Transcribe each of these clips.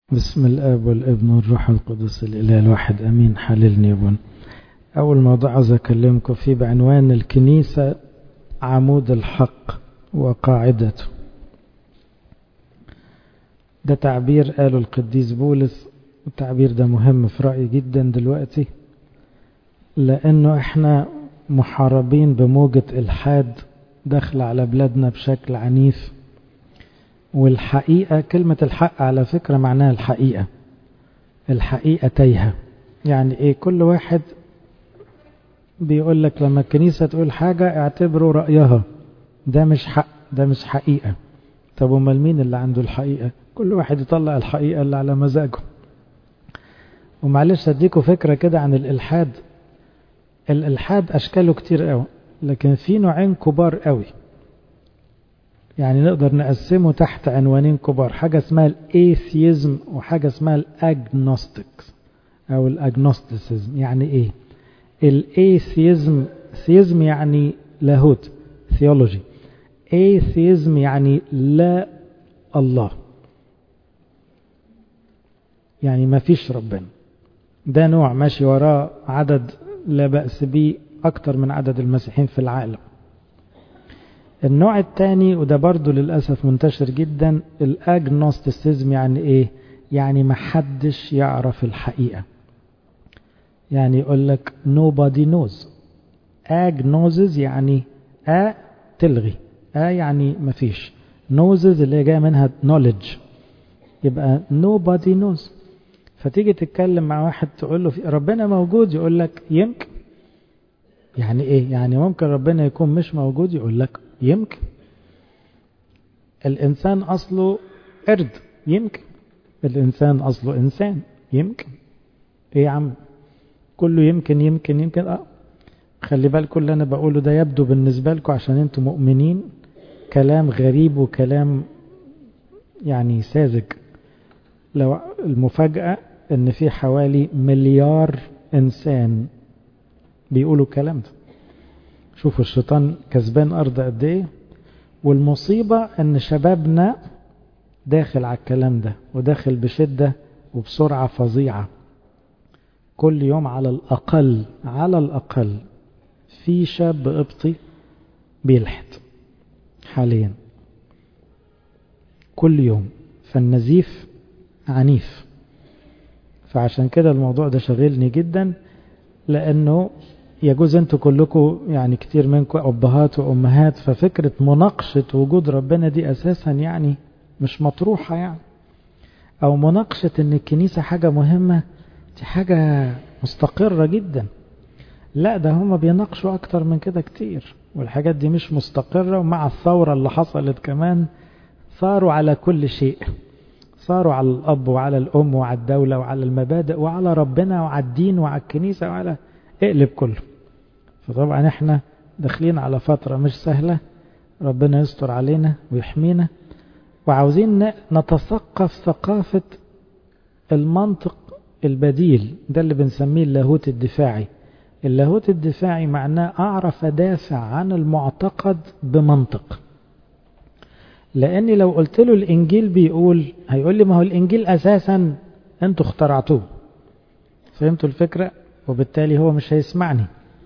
بسم الاب والابن والروح القدس الاله الواحد امين حللني يا اول موضوع عاوز اكلمكم فيه بعنوان الكنيسه عمود الحق وقاعدته ده تعبير قاله القديس بولس التعبير ده مهم في رأيي جدا دلوقتي لأنه احنا محاربين بموجة إلحاد داخل على بلادنا بشكل عنيف والحقيقة كلمة الحق على فكرة معناها الحقيقة الحقيقة تايهة يعني ايه كل واحد بيقول لك لما الكنيسة تقول حاجة اعتبروا رأيها ده مش حق ده مش حقيقة طب امال مين اللي عنده الحقيقة كل واحد يطلع الحقيقة اللي على مزاجه ومعلش اديكم فكرة كده عن الالحاد الالحاد اشكاله كتير قوي لكن في نوعين كبار قوي يعني نقدر نقسمه تحت عنوانين كبار حاجة اسمها الايثيزم وحاجة اسمها الاجنوستكس او الاجنوستيسيزم يعني ايه الايثيزم ثيزم يعني لاهوت ثيولوجي ايثيزم يعني لا الله يعني ما فيش ربنا ده نوع ماشي وراه عدد لا بأس به أكتر من عدد المسيحيين في العالم النوع الثاني وده برضو للأسف منتشر جدا الأجنوستيسيزم يعني إيه يعني ما حدش يعرف الحقيقة يعني يقول لك nobody knows agnoses يعني أ تلغي أ يعني ما فيش noses اللي جاية منها knowledge يبقى nobody knows فتيجي تتكلم مع واحد تقول له ربنا موجود يقول لك يمكن يعني ايه يعني ممكن ربنا يكون مش موجود يقول لك يمكن الانسان اصله قرد يمكن الانسان اصله انسان يمكن ايه يا عم كله يمكن يمكن يمكن اه خلي بالكم اللي انا بقوله ده يبدو بالنسبه لكم عشان انتم مؤمنين كلام غريب وكلام يعني ساذج لو المفاجاه ان في حوالي مليار انسان بيقولوا الكلام ده شوفوا الشيطان كسبان ارض قد ايه والمصيبه ان شبابنا داخل على الكلام ده وداخل بشده وبسرعه فظيعه كل يوم على الاقل على الاقل في شاب قبطي بيلحد حاليا كل يوم فالنزيف عنيف فعشان كده الموضوع ده شغلني جدا لانه يجوز انتوا كلكم يعني كتير منكم ابهات وامهات ففكره مناقشه وجود ربنا دي اساسا يعني مش مطروحه يعني او مناقشه ان الكنيسه حاجه مهمه دي حاجه مستقره جدا لا ده هما بيناقشوا اكتر من كده كتير والحاجات دي مش مستقره ومع الثوره اللي حصلت كمان صاروا على كل شيء صاروا على الاب وعلى الام وعلى الدوله وعلى المبادئ وعلى ربنا وعلى الدين وعلى الكنيسه وعلى اقلب كله فطبعا احنا داخلين على فترة مش سهلة ربنا يستر علينا ويحمينا وعاوزين نتثقف ثقافة المنطق البديل ده اللي بنسميه اللاهوت الدفاعي اللاهوت الدفاعي معناه أعرف أدافع عن المعتقد بمنطق لأني لو قلت له الإنجيل بيقول هيقول لي ما هو الإنجيل أساسا أنتوا اخترعتوه فهمتوا الفكرة وبالتالي هو مش هيسمعني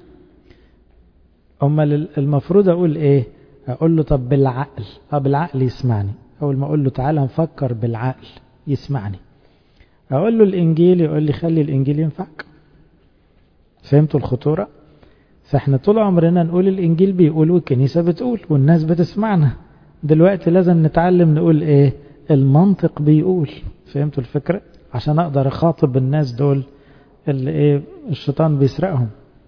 امال المفروض اقول ايه اقول له طب بالعقل اه بالعقل يسمعني اول ما اقول له تعالى نفكر بالعقل يسمعني اقول له الانجيل يقول لي خلي الانجيل ينفعك فهمتوا الخطوره فاحنا طول عمرنا نقول الانجيل بيقول والكنيسه بتقول والناس بتسمعنا دلوقتي لازم نتعلم نقول ايه المنطق بيقول فهمتوا الفكره عشان اقدر اخاطب الناس دول اللي ايه الشيطان بيسرقهم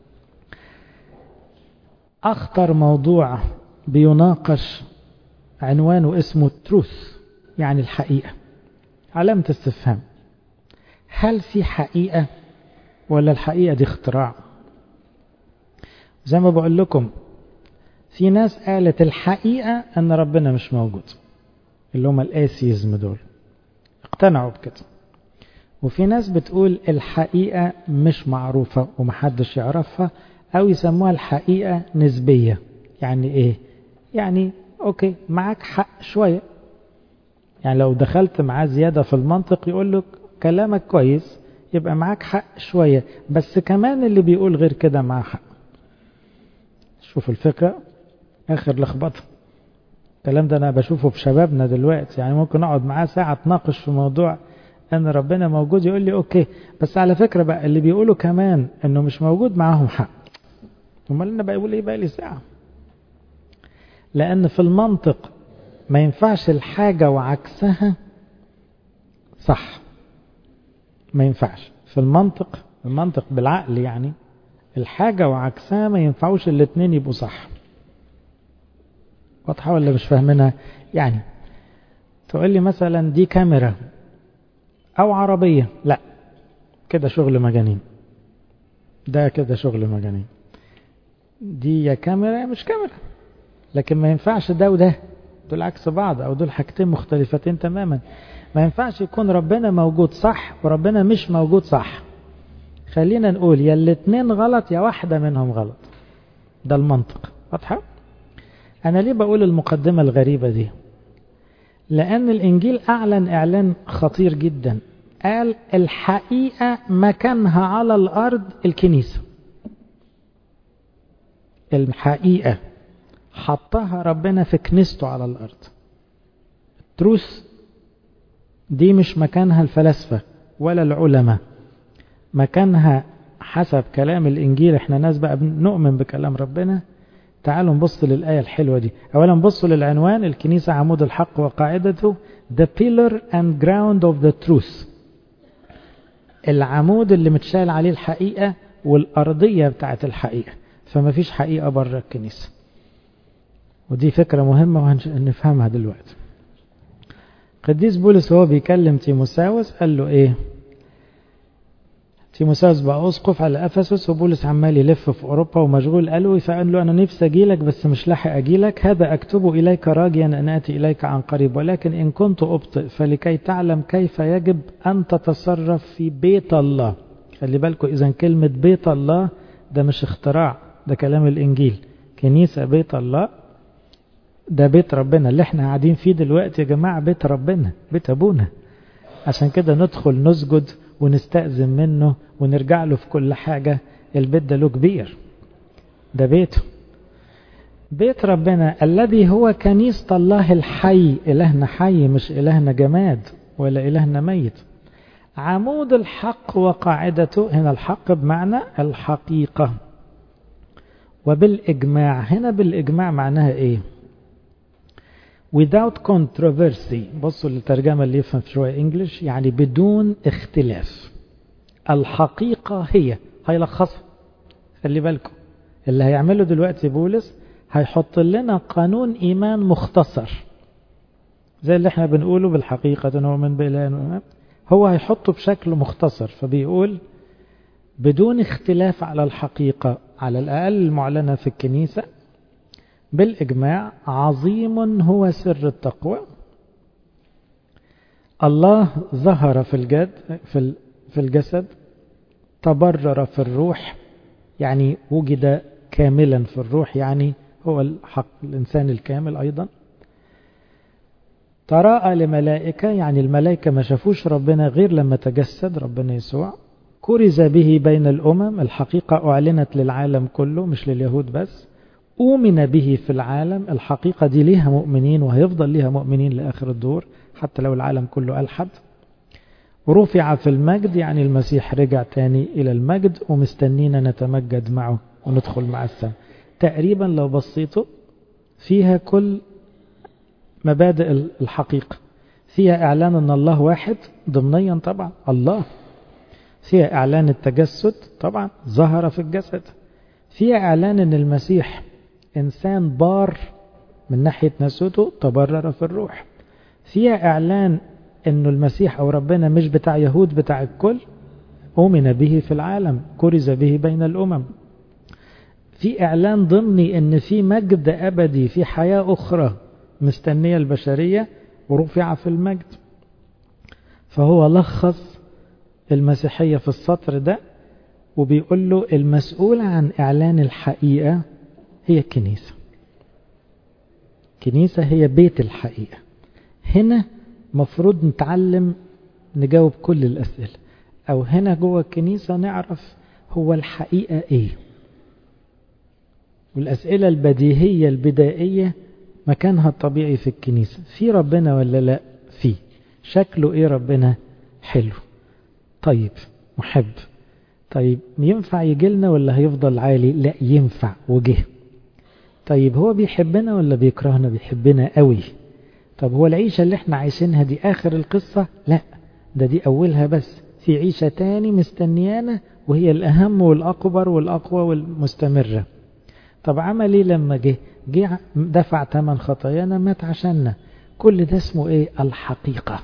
اخطر موضوع بيناقش عنوانه اسمه تروث يعني الحقيقه علامه استفهام هل في حقيقه ولا الحقيقه دي اختراع زي ما بقول لكم في ناس قالت الحقيقه ان ربنا مش موجود اللي هم الايثيزم دول اقتنعوا بكده وفي ناس بتقول الحقيقة مش معروفة ومحدش يعرفها أو يسموها الحقيقة نسبية يعني إيه؟ يعني أوكي معاك حق شوية يعني لو دخلت معاه زيادة في المنطق يقول له كلامك كويس يبقى معاك حق شوية بس كمان اللي بيقول غير كده معاه حق شوف الفكرة آخر لخبطة الكلام ده أنا بشوفه في شبابنا دلوقتي يعني ممكن أقعد معاه ساعة تناقش في موضوع أن ربنا موجود يقول لي أوكي بس على فكرة بقى اللي بيقولوا كمان أنه مش موجود معاهم حق امال أنا بقول إيه بقى لي ساعة لأن في المنطق ما ينفعش الحاجة وعكسها صح ما ينفعش في المنطق المنطق بالعقل يعني الحاجة وعكسها ما ينفعوش الاتنين يبقوا صح واضحة ولا مش فاهمينها يعني تقول لي مثلا دي كاميرا او عربية لا كده شغل مجانين ده كده شغل مجانين دي يا كاميرا يا مش كاميرا لكن ما ينفعش ده وده دول عكس بعض او دول حاجتين مختلفتين تماما ما ينفعش يكون ربنا موجود صح وربنا مش موجود صح خلينا نقول يا الاتنين غلط يا واحدة منهم غلط ده المنطق واضحة انا ليه بقول المقدمة الغريبة دي لان الانجيل اعلن اعلان خطير جدا قال الحقيقة مكانها على الارض الكنيسة الحقيقة حطها ربنا في كنيسته على الارض التروس دي مش مكانها الفلاسفة ولا العلماء مكانها حسب كلام الإنجيل احنا ناس بقى نؤمن بكلام ربنا تعالوا نبص للآية الحلوة دي أولا بصوا للعنوان الكنيسة عمود الحق وقاعدته The pillar and ground of the truth العمود اللي متشال عليه الحقيقة والأرضية بتاعت الحقيقة فما فيش حقيقة بره الكنيسة ودي فكرة مهمة وهنفهمها دلوقتي قديس بولس وهو بيكلم تيموساوس قال له ايه تيموساوس بقى اسقف على افسس وبولس عمال يلف في اوروبا ومشغول قلبي فقال له انا نفسي اجيلك بس مش لاحق اجيلك هذا اكتب اليك راجيا ان اتي اليك عن قريب ولكن ان كنت ابطئ فلكي تعلم كيف يجب ان تتصرف في بيت الله خلي بالكم اذا كلمه بيت الله ده مش اختراع ده كلام الانجيل كنيسه بيت الله ده بيت ربنا اللي احنا قاعدين فيه دلوقتي يا جماعة بيت ربنا بيت أبونا عشان كده ندخل نسجد ونستأذن منه ونرجع له في كل حاجة البيت ده له كبير ده بيته بيت ربنا الذي هو كنيسة الله الحي إلهنا حي مش إلهنا جماد ولا إلهنا ميت عمود الحق وقاعدته هنا الحق بمعنى الحقيقة وبالإجماع هنا بالإجماع معناها إيه without controversy بصوا للترجمة اللي يفهم شوية انجلش يعني بدون اختلاف الحقيقة هي هيلخصها خلي بالكم اللي هيعمله دلوقتي بولس هيحط لنا قانون إيمان مختصر زي اللي احنا بنقوله بالحقيقة نؤمن بإله هو هيحطه بشكل مختصر فبيقول بدون اختلاف على الحقيقة على الأقل المعلنة في الكنيسة بالإجماع عظيم هو سر التقوى الله ظهر في الجد في في الجسد تبرر في الروح يعني وجد كاملا في الروح يعني هو الحق الإنسان الكامل أيضا تراءى لملائكة يعني الملائكة ما شافوش ربنا غير لما تجسد ربنا يسوع كرز به بين الأمم الحقيقة أعلنت للعالم كله مش لليهود بس أؤمن به في العالم الحقيقة دي ليها مؤمنين وهيفضل ليها مؤمنين لآخر الدور حتى لو العالم كله ألحد رفع في المجد يعني المسيح رجع تاني إلى المجد ومستنينا نتمجد معه وندخل مع السماء تقريبا لو بصيتوا فيها كل مبادئ الحقيقة فيها إعلان أن الله واحد ضمنيا طبعا الله فيها إعلان التجسد طبعا ظهر في الجسد فيها إعلان أن المسيح إنسان بار من ناحية نسوته تبرر في الروح فيها إعلان أنه المسيح أو ربنا مش بتاع يهود بتاع الكل أؤمن به في العالم كرز به بين الأمم في إعلان ضمني أن في مجد أبدي في حياة أخرى مستنية البشرية ورفع في المجد فهو لخص المسيحية في السطر ده وبيقول له المسؤول عن إعلان الحقيقة هي الكنيسة كنيسة هي بيت الحقيقة هنا مفروض نتعلم نجاوب كل الأسئلة أو هنا جوه الكنيسة نعرف هو الحقيقة إيه والأسئلة البديهية البدائية مكانها الطبيعي في الكنيسة في ربنا ولا لا في شكله إيه ربنا حلو طيب محب طيب ينفع يجي لنا ولا هيفضل عالي لا ينفع وجه طيب هو بيحبنا ولا بيكرهنا بيحبنا قوي طب هو العيشة اللي احنا عايشينها دي آخر القصة لا ده دي أولها بس في عيشة تاني مستنيانا وهي الأهم والأكبر والأقوى والمستمرة طب عمل ايه لما جه جه دفع ثمن خطايانا مات عشاننا كل ده اسمه ايه الحقيقة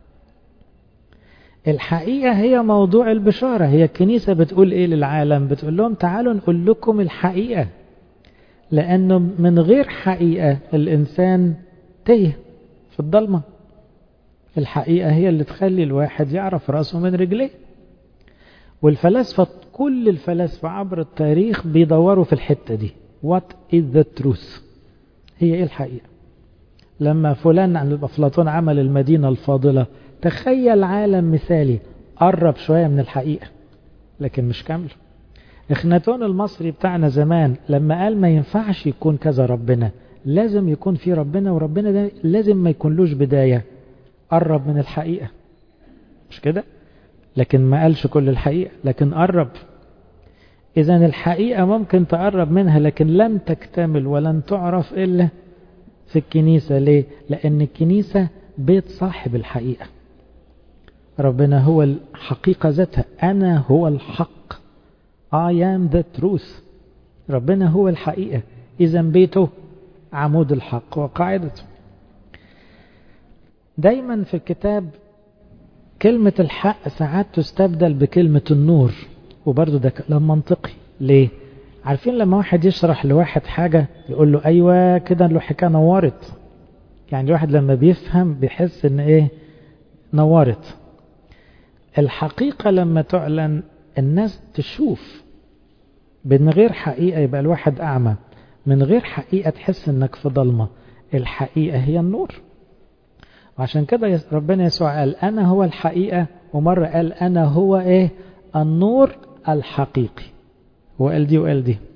الحقيقة هي موضوع البشارة هي الكنيسة بتقول ايه للعالم بتقول لهم تعالوا نقول لكم الحقيقة لأنه من غير حقيقة الإنسان تيه في الضلمة الحقيقة هي اللي تخلي الواحد يعرف راسه من رجليه والفلاسفة كل الفلاسفة عبر التاريخ بيدوروا في الحتة دي What is the truth هي ايه الحقيقة لما فلان عن أفلاطون عمل المدينة الفاضلة تخيل عالم مثالي قرب شوية من الحقيقة لكن مش كامل اخناتون المصري بتاعنا زمان لما قال ما ينفعش يكون كذا ربنا لازم يكون في ربنا وربنا ده لازم ما يكونلوش بداية قرب من الحقيقة مش كده لكن ما قالش كل الحقيقة لكن قرب إذا الحقيقة ممكن تقرب منها لكن لن تكتمل ولن تعرف إلا في الكنيسة ليه؟ لأن الكنيسة بيت صاحب الحقيقة ربنا هو الحقيقة ذاتها أنا هو الحق I am the truth ربنا هو الحقيقة إذا بيته عمود الحق وقاعدته دايما في الكتاب كلمة الحق ساعات تستبدل بكلمة النور وبرضه ده كلام منطقي ليه؟ عارفين لما واحد يشرح لواحد حاجة يقول له أيوة كده الحكاية نورت يعني الواحد لما بيفهم بيحس ان ايه نورت الحقيقة لما تعلن الناس تشوف من غير حقيقة يبقى الواحد أعمى من غير حقيقة تحس انك في ضلمة الحقيقة هي النور وعشان كده ربنا يسوع قال أنا هو الحقيقة ومرة قال أنا هو إيه النور الحقيقي وقال دي وقال دي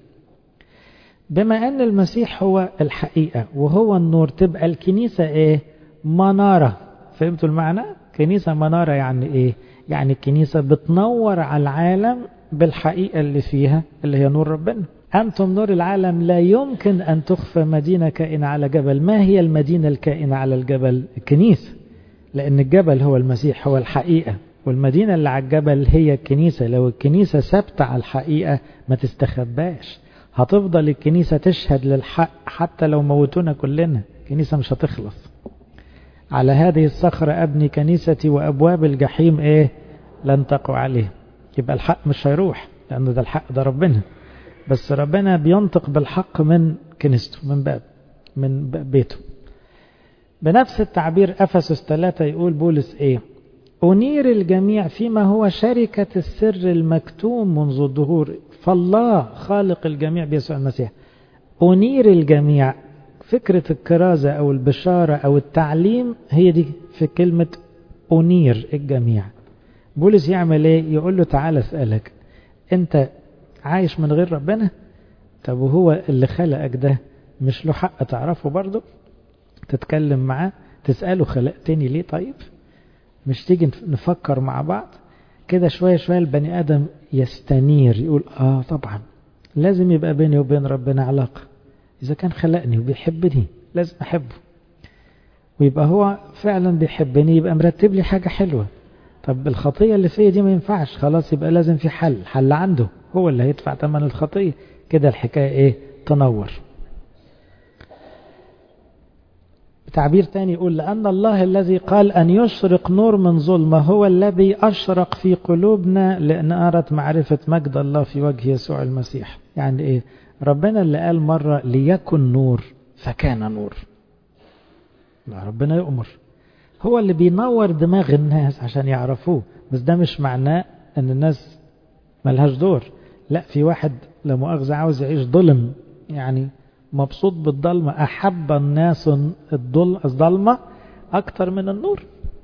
بما أن المسيح هو الحقيقة وهو النور تبقى الكنيسة إيه منارة فهمتوا المعنى كنيسة منارة يعني إيه يعني الكنيسة بتنور على العالم بالحقيقة اللي فيها اللي هي نور ربنا أنتم نور العالم لا يمكن أن تخفى مدينة كائنة على جبل ما هي المدينة الكائنة على الجبل الكنيسة لأن الجبل هو المسيح هو الحقيقة والمدينة اللي على الجبل هي الكنيسة لو الكنيسة ثابتة على الحقيقة ما تستخباش هتفضل الكنيسة تشهد للحق حتى لو موتونا كلنا الكنيسة مش هتخلص على هذه الصخرة أبني كنيستي وأبواب الجحيم إيه لن تقع عليه يبقى الحق مش هيروح لأنه ده الحق ده ربنا بس ربنا بينطق بالحق من كنيسته من باب من بيته بنفس التعبير أفسس ثلاثة يقول بولس إيه أنير الجميع فيما هو شركة السر المكتوم منذ الظهور فالله خالق الجميع بيسوع المسيح أنير الجميع فكرة الكرازة أو البشارة أو التعليم هي دي في كلمة أنير الجميع بولس يعمل إيه يقول له تعالى أسألك أنت عايش من غير ربنا طب وهو اللي خلقك ده مش له حق تعرفه برضه تتكلم معاه تسأله خلقتني ليه طيب مش تيجي نفكر مع بعض كده شوية شوية البني آدم يستنير يقول آه طبعا لازم يبقى بيني وبين ربنا علاقة إذا كان خلقني وبيحبني لازم أحبه ويبقى هو فعلا بيحبني يبقى مرتب لي حاجة حلوة طب الخطية اللي فيا دي ما ينفعش خلاص يبقى لازم في حل حل عنده هو اللي هيدفع ثمن الخطية كده الحكاية ايه تنور تعبير تاني يقول لأن الله الذي قال أن يشرق نور من ظلمة هو الذي أشرق في قلوبنا لأن أردت معرفة مجد الله في وجه يسوع المسيح يعني إيه ربنا اللي قال مرة ليكن نور فكان نور لا ربنا يؤمر هو اللي بينور دماغ الناس عشان يعرفوه بس ده مش معناه ان الناس ملهاش دور لا في واحد لا مؤاخذة عاوز يعيش ظلم يعني مبسوط بالضلمة أحب الناس الظلمة أكتر من النور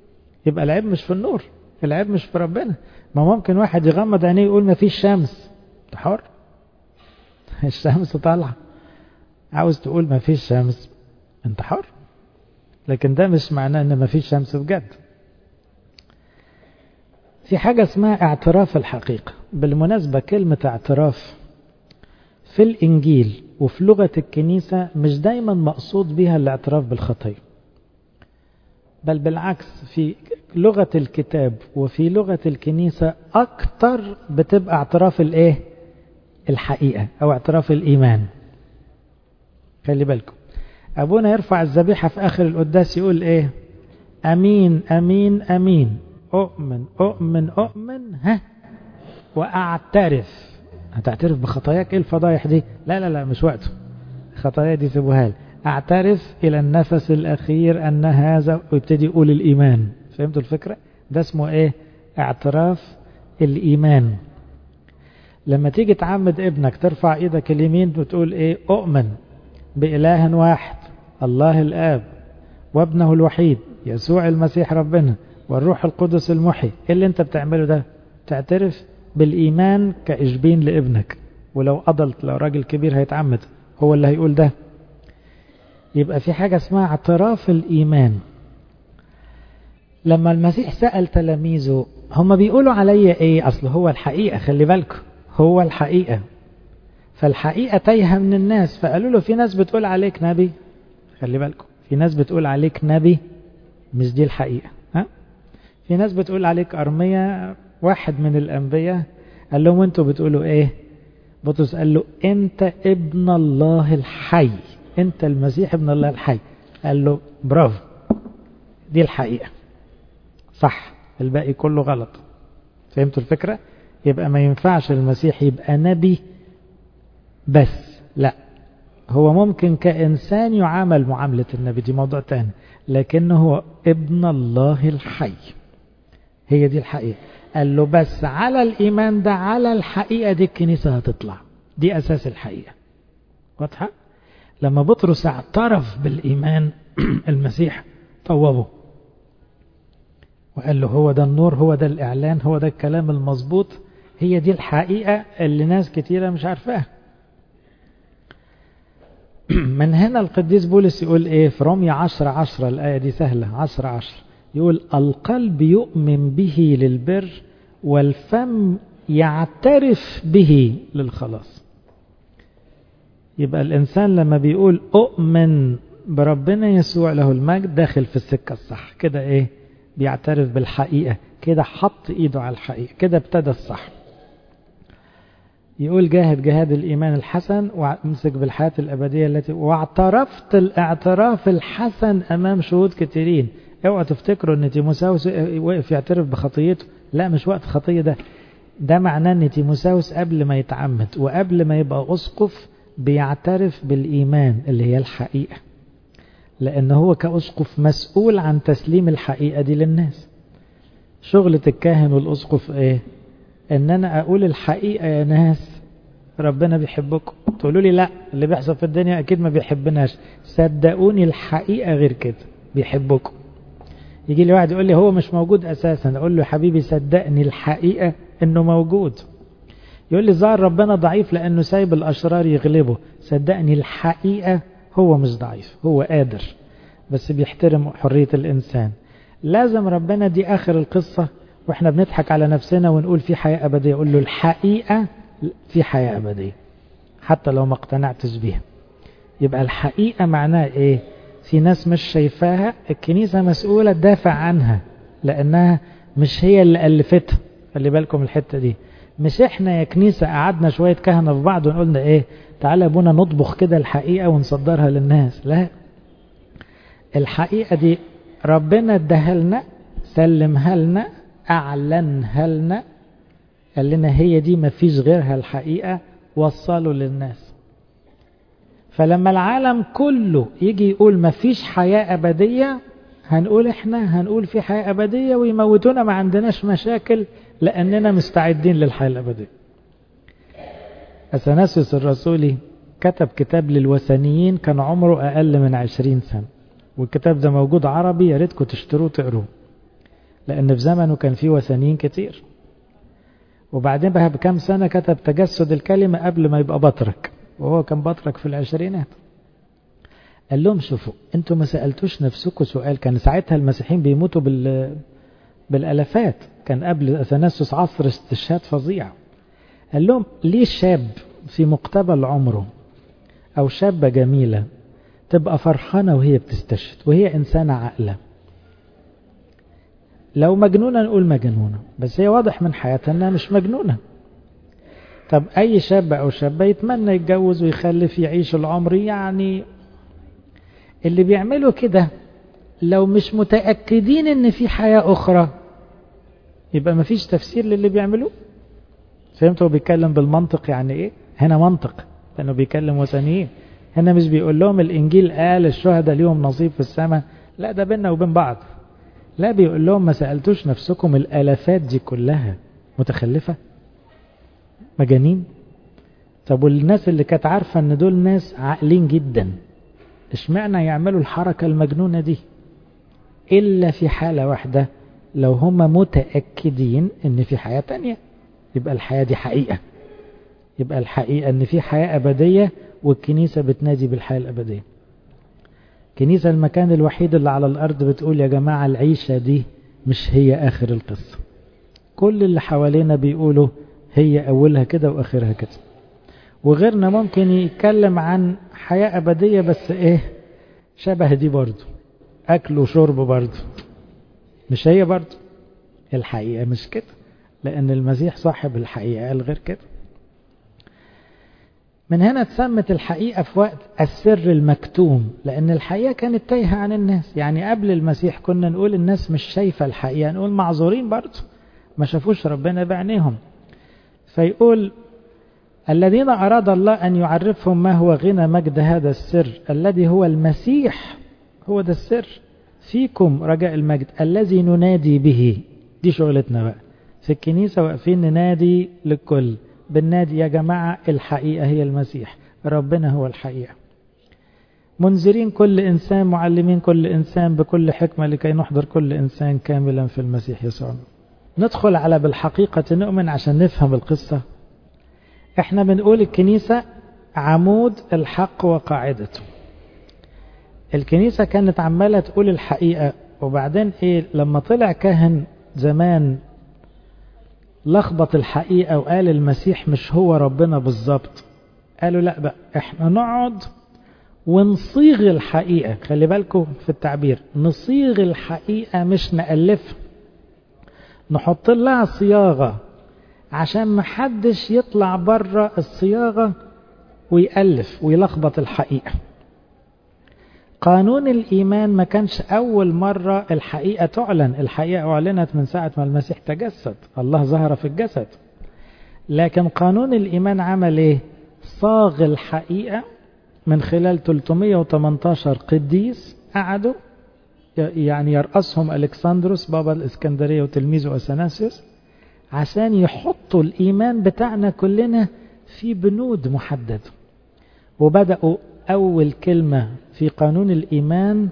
يبقى العيب مش في النور العيب مش في ربنا ما ممكن واحد يغمض عينيه يقول ما فيش شمس انت حر الشمس طالعه عاوز تقول ما فيش شمس انت حر لكن ده مش معناه ان ما فيش شمس بجد في حاجة اسمها اعتراف الحقيقة بالمناسبة كلمة اعتراف في الإنجيل وفي لغة الكنيسة مش دايما مقصود بها الاعتراف بالخطية بل بالعكس في لغة الكتاب وفي لغة الكنيسة أكتر بتبقى اعتراف الايه الحقيقة أو اعتراف الإيمان خلي بالكم أبونا يرفع الذبيحة في آخر القداس يقول إيه أمين أمين أمين أؤمن أؤمن أؤمن ها وأعترف هتعترف بخطاياك إيه الفضايح دي لا لا لا مش وقته خطايا دي سيبوها لي أعترف إلى النفس الأخير أن هذا ويبتدي يقول الإيمان فهمتوا الفكرة ده اسمه إيه اعتراف الإيمان لما تيجي تعمد ابنك ترفع ايدك اليمين وتقول ايه اؤمن بإله واحد الله الآب وابنه الوحيد يسوع المسيح ربنا والروح القدس المحي ايه اللي انت بتعمله ده تعترف بالإيمان كإشبين لابنك ولو أضلت لو راجل كبير هيتعمد هو اللي هيقول ده يبقى في حاجة اسمها اعتراف الإيمان لما المسيح سأل تلاميذه هم بيقولوا عليا ايه اصل هو الحقيقة خلي بالكم هو الحقيقة فالحقيقة تايهة من الناس فقالوا له في ناس بتقول عليك نبي خلي بالكم في ناس بتقول عليك نبي مش دي الحقيقة ها في ناس بتقول عليك أرمية واحد من الأنبياء قال لهم انتوا بتقولوا ايه بطرس قال له انت ابن الله الحي انت المسيح ابن الله الحي قال له برافو دي الحقيقة صح الباقي كله غلط فهمتوا الفكرة يبقى ما ينفعش المسيح يبقى نبي بس لا هو ممكن كإنسان يعامل معاملة النبي دي موضوع تاني لكنه هو ابن الله الحي هي دي الحقيقة قال له بس على الإيمان ده على الحقيقة دي الكنيسة هتطلع دي أساس الحقيقة واضحة لما بطرس اعترف بالإيمان المسيح طوبه وقال له هو ده النور هو ده الإعلان هو ده الكلام المظبوط هي دي الحقيقة اللي ناس كتيرة مش عارفاها من هنا القديس بولس يقول ايه في رومية عشر عشرة الآية دي سهلة عشر عشر يقول القلب يؤمن به للبر والفم يعترف به للخلاص يبقى الإنسان لما بيقول أؤمن بربنا يسوع له المجد داخل في السكة الصح كده ايه بيعترف بالحقيقة كده حط ايده على الحقيقة كده ابتدى الصح يقول جاهد جهاد الإيمان الحسن وامسك بالحياة الأبدية التي واعترفت الاعتراف الحسن أمام شهود كثيرين اوعوا تفتكروا ان تيموساوس وقف يعترف بخطيته لا مش وقت خطية ده ده معناه ان تيموساوس قبل ما يتعمد وقبل ما يبقى أسقف بيعترف بالإيمان اللي هي الحقيقة لأن هو كأسقف مسؤول عن تسليم الحقيقة دي للناس شغلة الكاهن والأسقف ايه ان انا اقول الحقيقة يا ناس ربنا بيحبكم تقولوا لي لا اللي بيحصل في الدنيا اكيد ما بيحبناش صدقوني الحقيقة غير كده بيحبكم يجي لي واحد يقول لي هو مش موجود اساسا اقول له يا حبيبي صدقني الحقيقة انه موجود يقول لي ظاهر ربنا ضعيف لانه سايب الاشرار يغلبه صدقني الحقيقة هو مش ضعيف هو قادر بس بيحترم حرية الانسان لازم ربنا دي اخر القصة واحنا بنضحك على نفسنا ونقول في حياة أبدية يقول له الحقيقة في حياة أبدية حتى لو ما اقتنعتش بيها يبقى الحقيقة معناها ايه في ناس مش شايفاها الكنيسة مسؤولة تدافع عنها لأنها مش هي اللي ألفتها خلي بالكم الحتة دي مش احنا يا كنيسة قعدنا شوية كهنة في بعض ونقولنا ايه تعالى ابونا نطبخ كده الحقيقة ونصدرها للناس لا الحقيقة دي ربنا اداها لنا سلمها لنا أعلنها لنا قال لنا هي دي ما فيش غيرها الحقيقة وصلوا للناس فلما العالم كله يجي يقول ما فيش حياة أبدية هنقول احنا هنقول في حياة أبدية ويموتونا ما عندناش مشاكل لأننا مستعدين للحياة الأبدية أثناسيوس الرسولي كتب كتاب للوثنيين كان عمره أقل من عشرين سنة والكتاب ده موجود عربي يا ريتكم تشتروه تقروه لأن في زمنه كان في وثنيين كتير وبعدين بقى بكام سنة كتب تجسد الكلمة قبل ما يبقى بطرك وهو كان بطرك في العشرينات قال لهم شوفوا انتوا ما سألتوش نفسكم سؤال كان ساعتها المسيحيين بيموتوا بال بالالافات كان قبل اثناسوس عصر استشهاد فظيع قال لهم ليه شاب في مقتبل عمره او شابة جميلة تبقى فرحانة وهي بتستشهد وهي انسانة عاقلة لو مجنونة نقول مجنونة بس هي واضح من حياتها انها مش مجنونة طب اي شاب او شابة يتمنى يتجوز ويخلف يعيش العمر يعني اللي بيعملوا كده لو مش متأكدين ان في حياة اخرى يبقى مفيش تفسير للي بيعملوه فهمتوا بيتكلم بالمنطق يعني ايه هنا منطق لانه بيكلم وثنيين هنا مش بيقول لهم الانجيل قال الشهداء ليهم نصيب في السماء لا ده بيننا وبين بعض لا بيقول لهم ما سألتوش نفسكم الالافات دي كلها متخلفة مجانين طب والناس اللي كانت عارفة ان دول ناس عاقلين جدا اشمعنى يعملوا الحركة المجنونة دي إلا في حالة واحدة لو هم متأكدين ان في حياة تانية يبقى الحياة دي حقيقة يبقى الحقيقة ان في حياة أبدية والكنيسة بتنادي بالحياة الأبدية كنيسة المكان الوحيد اللي على الأرض بتقول يا جماعة العيشة دي مش هي آخر القصة كل اللي حوالينا بيقولوا هي أولها كده وآخرها كده وغيرنا ممكن يتكلم عن حياة أبدية بس إيه شبه دي برضو أكل وشرب برضو مش هي برضو الحقيقة مش كده لأن المسيح صاحب الحقيقة قال غير كده من هنا اتسمت الحقيقة في وقت السر المكتوم لأن الحقيقة كانت تايهة عن الناس يعني قبل المسيح كنا نقول الناس مش شايفة الحقيقة نقول معذورين برضو ما شافوش ربنا بعينيهم فيقول الذين أراد الله أن يعرفهم ما هو غنى مجد هذا السر الذي هو المسيح هو ده السر فيكم رجاء المجد الذي ننادي به دي شغلتنا بقى في الكنيسة واقفين ننادي للكل بالنادي يا جماعة الحقيقة هي المسيح ربنا هو الحقيقة منذرين كل إنسان معلمين كل إنسان بكل حكمة لكي نحضر كل إنسان كاملا في المسيح يسوع ندخل على بالحقيقة نؤمن عشان نفهم القصة احنا بنقول الكنيسة عمود الحق وقاعدته الكنيسة كانت عمالة تقول الحقيقة وبعدين ايه لما طلع كاهن زمان لخبط الحقيقة وقال المسيح مش هو ربنا بالظبط قالوا لا بقى احنا نقعد ونصيغ الحقيقة خلي بالكم في التعبير نصيغ الحقيقة مش نألفها نحط لها صياغة عشان محدش يطلع بره الصياغة ويألف ويلخبط الحقيقة قانون الإيمان ما كانش أول مرة الحقيقة تعلن الحقيقة أعلنت من ساعة ما المسيح تجسد الله ظهر في الجسد لكن قانون الإيمان عمل إيه صاغ الحقيقة من خلال 318 قديس قعدوا يعني يرأسهم ألكسندروس بابا الإسكندرية وتلميذه أثناسيوس عشان يحطوا الإيمان بتاعنا كلنا في بنود محددة وبدأوا أول كلمة في قانون الإيمان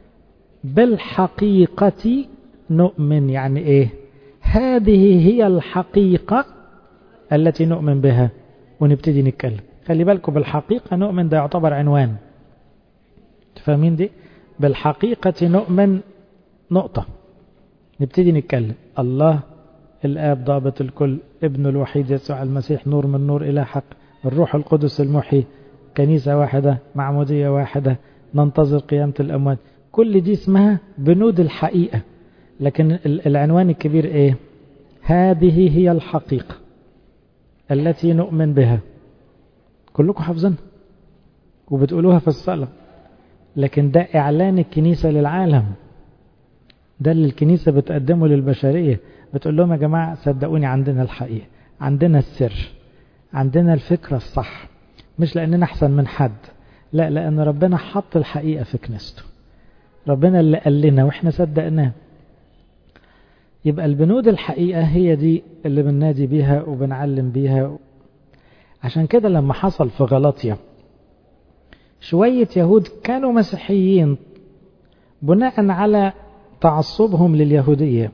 بالحقيقة نؤمن يعني إيه هذه هي الحقيقة التي نؤمن بها ونبتدي نتكلم خلي بالكم بالحقيقة نؤمن ده يعتبر عنوان تفهمين دي بالحقيقة نؤمن نقطة نبتدي نتكلم الله الآب ضابط الكل ابن الوحيد يسوع المسيح نور من نور إلى حق الروح القدس المحيي كنيسة واحدة معمودية واحدة ننتظر قيامة الأموات كل دي اسمها بنود الحقيقة لكن العنوان الكبير ايه هذه هي الحقيقة التي نؤمن بها كلكم حافظينها وبتقولوها في الصلاة لكن ده إعلان الكنيسة للعالم ده اللي الكنيسة بتقدمه للبشرية بتقول لهم يا جماعة صدقوني عندنا الحقيقة عندنا السر عندنا الفكرة الصح مش لأننا أحسن من حد لا لأن ربنا حط الحقيقة في كنيسته ربنا اللي قال لنا وإحنا صدقناه يبقى البنود الحقيقة هي دي اللي بننادي بيها وبنعلم بيها عشان كده لما حصل في غلطية شوية يهود كانوا مسيحيين بناء على تعصبهم لليهودية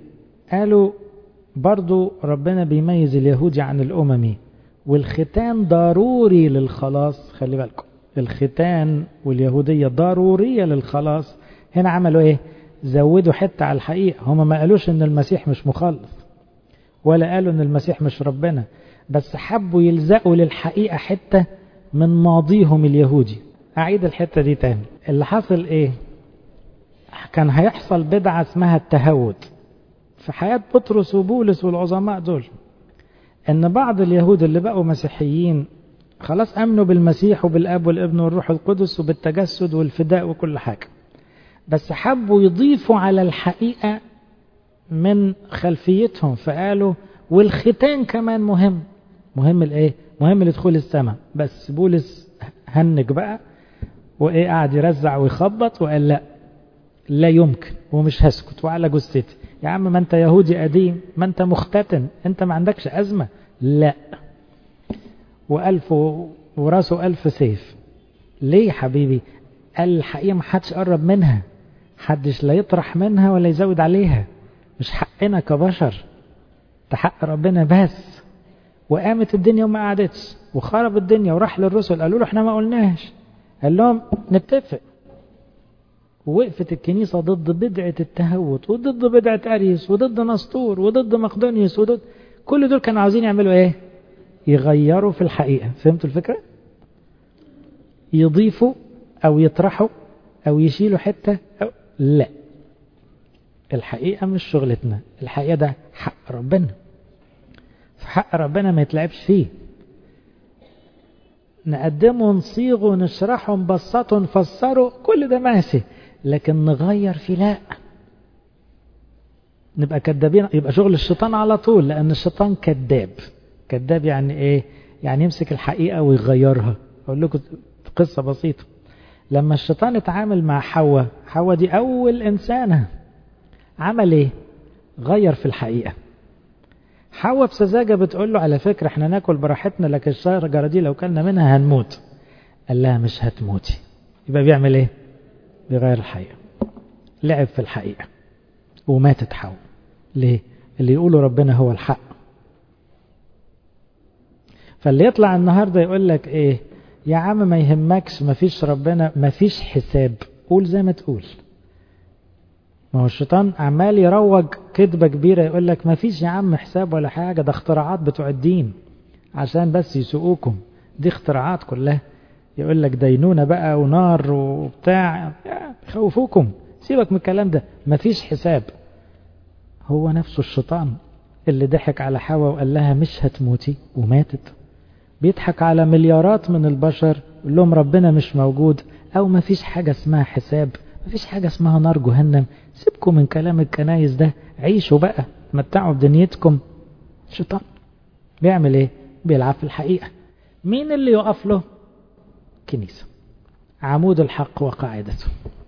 قالوا برضو ربنا بيميز اليهودي عن الأممي والختان ضروري للخلاص خلي بالكم الختان واليهودية ضرورية للخلاص هنا عملوا ايه زودوا حتة على الحقيقة هما ما قالوش ان المسيح مش مخلص ولا قالوا ان المسيح مش ربنا بس حبوا يلزقوا للحقيقة حتة من ماضيهم اليهودي أعيد الحتة دي تاني اللي حصل إيه كان هيحصل بدعة اسمها التهود في حياة بطرس وبولس والعظماء دول ان بعض اليهود اللي بقوا مسيحيين خلاص امنوا بالمسيح وبالاب والابن والروح القدس وبالتجسد والفداء وكل حاجة بس حبوا يضيفوا على الحقيقة من خلفيتهم فقالوا والختان كمان مهم مهم الايه مهم لدخول السماء بس بولس هنج بقى وايه قاعد يرزع ويخبط وقال لا لا يمكن ومش هسكت وعلى جثتي يا عم ما انت يهودي قديم ما انت مختتن انت ما عندكش ازمه لا والف وراسه الف سيف ليه يا حبيبي قال الحقيقه ما حدش قرب منها حدش لا يطرح منها ولا يزود عليها مش حقنا كبشر ده حق ربنا بس وقامت الدنيا وما قعدتش وخرب الدنيا وراح للرسل قالوا له احنا ما قلناش قال لهم نتفق ووقفت الكنيسة ضد بدعة التهوت وضد بدعة أريس وضد نسطور وضد مقدونيوس وضد كل دول كانوا عاوزين يعملوا ايه يغيروا في الحقيقة فهمتوا الفكرة يضيفوا أو يطرحوا أو يشيلوا حتة أو لا الحقيقة مش شغلتنا الحقيقة ده حق ربنا فحق ربنا ما يتلعبش فيه نقدمه نصيغه نشرحه نبسطه نفسره كل ده ماشي لكن نغير فيه لا نبقى كدابين يبقى شغل الشيطان على طول لأن الشيطان كذاب كذاب يعني ايه يعني يمسك الحقيقة ويغيرها أقول لكم قصة بسيطة لما الشيطان اتعامل مع حواء حواء دي أول إنسانة عمل ايه غير في الحقيقة حواء بسذاجة بتقول له على فكرة احنا ناكل براحتنا لكن الشجرة دي لو كلنا منها هنموت قال لها مش هتموتي يبقى بيعمل ايه بيغير الحقيقة لعب في الحقيقة وماتت حواء ليه اللي يقولوا ربنا هو الحق فاللي يطلع النهاردة يقول لك ايه يا عم ما يهمكش ما فيش ربنا ما فيش حساب قول زي ما تقول ما هو الشيطان عمال يروج كذبة كبيرة يقول لك ما فيش يا عم حساب ولا حاجة ده اختراعات بتوع الدين عشان بس يسوقوكم دي اختراعات كلها يقول لك دينونة بقى ونار وبتاع يخوفوكم سيبك من الكلام ده ما فيش حساب هو نفسه الشيطان اللي ضحك على حواء وقال لها مش هتموتي وماتت بيضحك على مليارات من البشر يقول لهم ربنا مش موجود او ما فيش حاجة اسمها حساب ما فيش حاجة اسمها نار جهنم سيبكم من كلام الكنايس ده عيشوا بقى متعوا بدنيتكم شيطان بيعمل ايه بيلعب في الحقيقة مين اللي يقف له كنيسة عمود الحق وقاعدته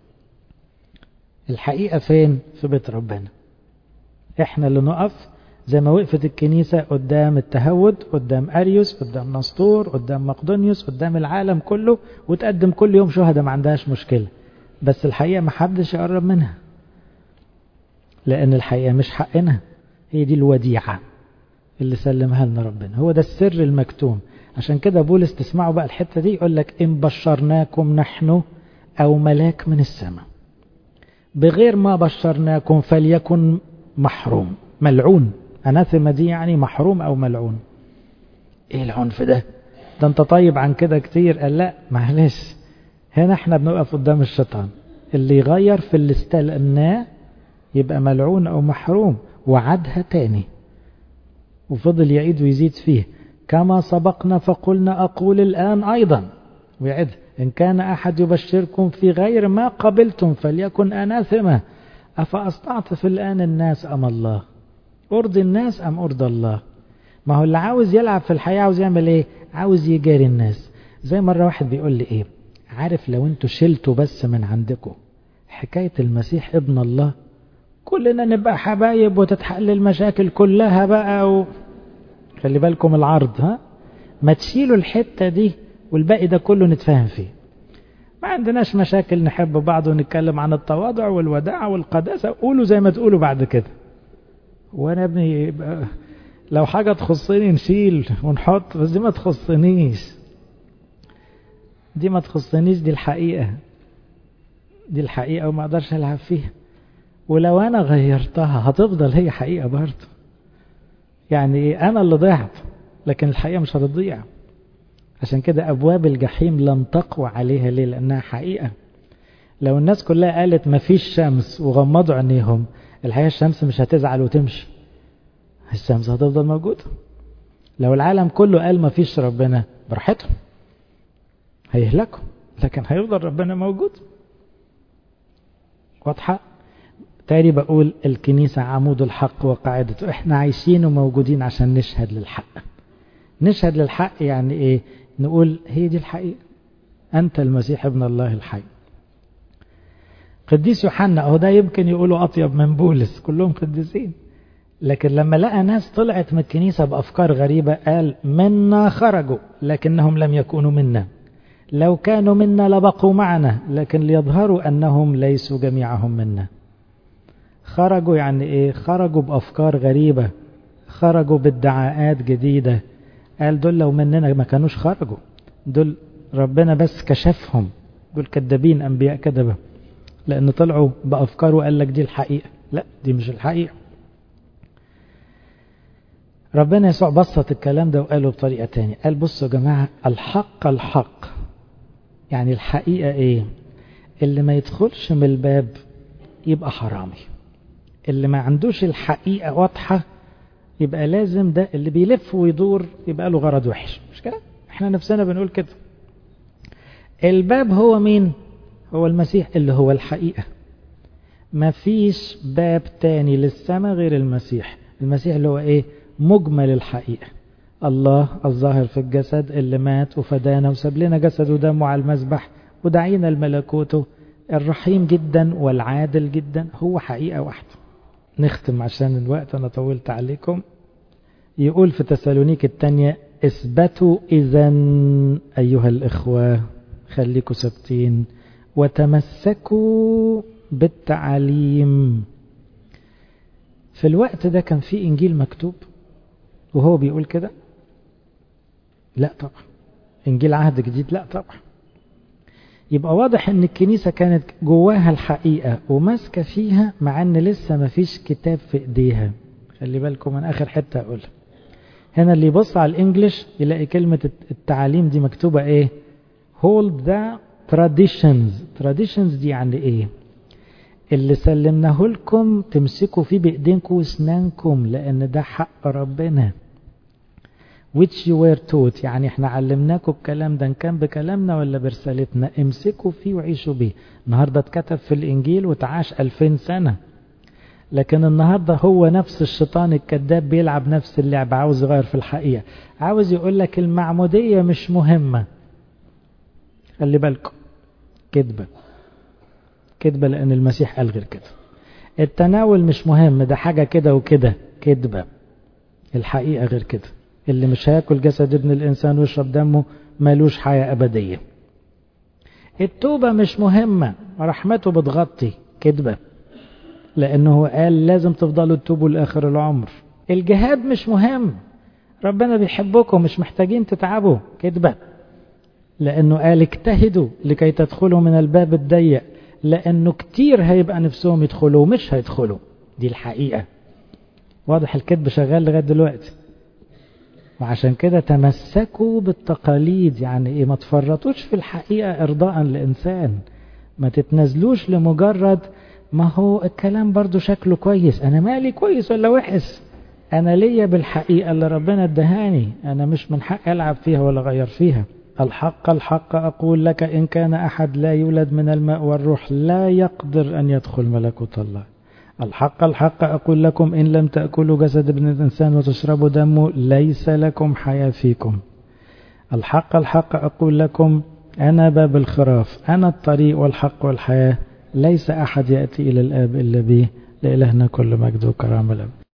الحقيقة فين في بيت ربنا احنا اللي نقف زي ما وقفت الكنيسة قدام التهود قدام أريوس قدام نسطور قدام مقدونيوس قدام العالم كله وتقدم كل يوم شهداء ما عندهاش مشكلة بس الحقيقة ما حدش يقرب منها لأن الحقيقة مش حقنا هي دي الوديعة اللي سلمها لنا ربنا هو ده السر المكتوم عشان كده بولس تسمعوا بقى الحتة دي يقول لك إن بشرناكم نحن أو ملاك من السماء بغير ما بشرناكم فليكن محروم ملعون أناثما دي يعني محروم أو ملعون إيه العنف ده ده أنت طيب عن كده كتير قال لا معلش هنا احنا بنقف قدام الشيطان اللي يغير في اللي استلمناه يبقى ملعون أو محروم وعدها تاني وفضل يعيد ويزيد فيه كما سبقنا فقلنا أقول الآن أيضا ويعد إن كان أحد يبشركم في غير ما قبلتم فليكن أناثما أفأستعطف الآن الناس أم الله أرضي الناس أم أرضى الله ما هو اللي عاوز يلعب في الحياة عاوز يعمل إيه عاوز يجاري الناس زي مرة واحد بيقول لي إيه عارف لو انتوا شلتوا بس من عندكم حكاية المسيح ابن الله كلنا نبقى حبايب وتتحل المشاكل كلها بقى و... خلي بالكم العرض ها ما تشيلوا الحتة دي والباقي ده كله نتفاهم فيه ما عندناش مشاكل نحب بعض ونتكلم عن التواضع والوداع والقداسة قولوا زي ما تقولوا بعد كده وانا ابني يبقى لو حاجة تخصني نشيل ونحط بس دي ما تخصنيش دي ما تخصنيش دي الحقيقة دي الحقيقة وما اقدرش العب فيها ولو انا غيرتها هتفضل هي حقيقة برضه يعني انا اللي ضعت لكن الحقيقة مش هتضيع عشان كده ابواب الجحيم لن تقوى عليها ليه لانها حقيقة لو الناس كلها قالت ما فيش شمس وغمضوا عينيهم الحقيقة الشمس مش هتزعل وتمشي الشمس هتفضل موجودة لو العالم كله قال ما فيش ربنا براحتهم هيهلكوا لكن هيفضل ربنا موجود واضحة تاني بقول الكنيسة عمود الحق وقاعدته احنا عايشين وموجودين عشان نشهد للحق نشهد للحق يعني ايه نقول هي دي الحقيقة أنت المسيح ابن الله الحي قديس يوحنا اهو ده يمكن يقولوا أطيب من بولس كلهم قديسين لكن لما لقى ناس طلعت من الكنيسة بأفكار غريبة قال منا خرجوا لكنهم لم يكونوا منا لو كانوا منا لبقوا معنا لكن ليظهروا أنهم ليسوا جميعهم منا خرجوا يعني إيه خرجوا بأفكار غريبة خرجوا بادعاءات جديدة قال دول لو مننا ما كانوش خرجوا دول ربنا بس كشفهم دول كذابين أنبياء كذبة لأن طلعوا بأفكار وقال لك دي الحقيقة لا دي مش الحقيقة ربنا يسوع بسط الكلام ده وقاله بطريقة تانية قال بصوا يا جماعة الحق الحق يعني الحقيقة ايه اللي ما يدخلش من الباب يبقى حرامي اللي ما عندوش الحقيقة واضحة يبقى لازم ده اللي بيلف ويدور يبقى له غرض وحش مش كده احنا نفسنا بنقول كده الباب هو مين هو المسيح اللي هو الحقيقة ما فيش باب تاني للسماء غير المسيح المسيح اللي هو ايه مجمل الحقيقة الله الظاهر في الجسد اللي مات وفدانا وساب لنا جسد ودمه على المذبح ودعينا لملكوته الرحيم جدا والعادل جدا هو حقيقة واحدة نختم عشان الوقت أنا طولت عليكم يقول في تسالونيك الثانية اثبتوا إذا أيها الإخوة خليكوا ثابتين وتمسكوا بالتعاليم في الوقت ده كان في إنجيل مكتوب وهو بيقول كده لا طبعا إنجيل عهد جديد لا طبعا يبقى واضح ان الكنيسة كانت جواها الحقيقة وماسكة فيها مع ان لسه ما فيش كتاب في ايديها خلي بالكم من اخر حتة اقولها هنا اللي يبص على الانجليش يلاقي كلمة التعاليم دي مكتوبة ايه hold the traditions traditions دي يعني ايه اللي سلمناه لكم تمسكوا فيه بايدينكم واسنانكم لان ده حق ربنا which you were taught يعني احنا علمناكم الكلام ده ان كان بكلامنا ولا برسالتنا امسكوا فيه وعيشوا بيه النهاردة اتكتب في الانجيل وتعاش الفين سنة لكن النهاردة هو نفس الشيطان الكذاب بيلعب نفس اللعبة عاوز يغير في الحقيقة عاوز يقول لك المعمودية مش مهمة خلي بالكم كذبة كذبة لأن المسيح قال غير كده التناول مش مهم ده حاجة كده وكده كذبة الحقيقة غير كده اللي مش هياكل جسد ابن الإنسان ويشرب دمه مالوش حياة أبدية التوبة مش مهمة رحمته بتغطي كذبة لأنه قال لازم تفضلوا تتوبوا لآخر العمر الجهاد مش مهم ربنا بيحبكم مش محتاجين تتعبوا كذبة لأنه قال اجتهدوا لكي تدخلوا من الباب الضيق لأنه كتير هيبقى نفسهم يدخلوا ومش هيدخلوا دي الحقيقة واضح الكذب شغال لغاية دلوقتي وعشان كده تمسكوا بالتقاليد يعني ايه ما تفرطوش في الحقيقة ارضاء لإنسان ما تتنازلوش لمجرد ما هو الكلام برضو شكله كويس انا مالي كويس ولا وحش انا ليا بالحقيقة اللي ربنا ادهاني انا مش من حق العب فيها ولا غير فيها الحق الحق أقول لك إن كان أحد لا يولد من الماء والروح لا يقدر أن يدخل ملكوت الله الحق الحق أقول لكم إن لم تأكلوا جسد ابن الإنسان وتشربوا دمه ليس لكم حياة فيكم الحق الحق أقول لكم أنا باب الخراف أنا الطريق والحق والحياة ليس أحد يأتي إلى الآب إلا به لإلهنا كل مجد وكرامة الأب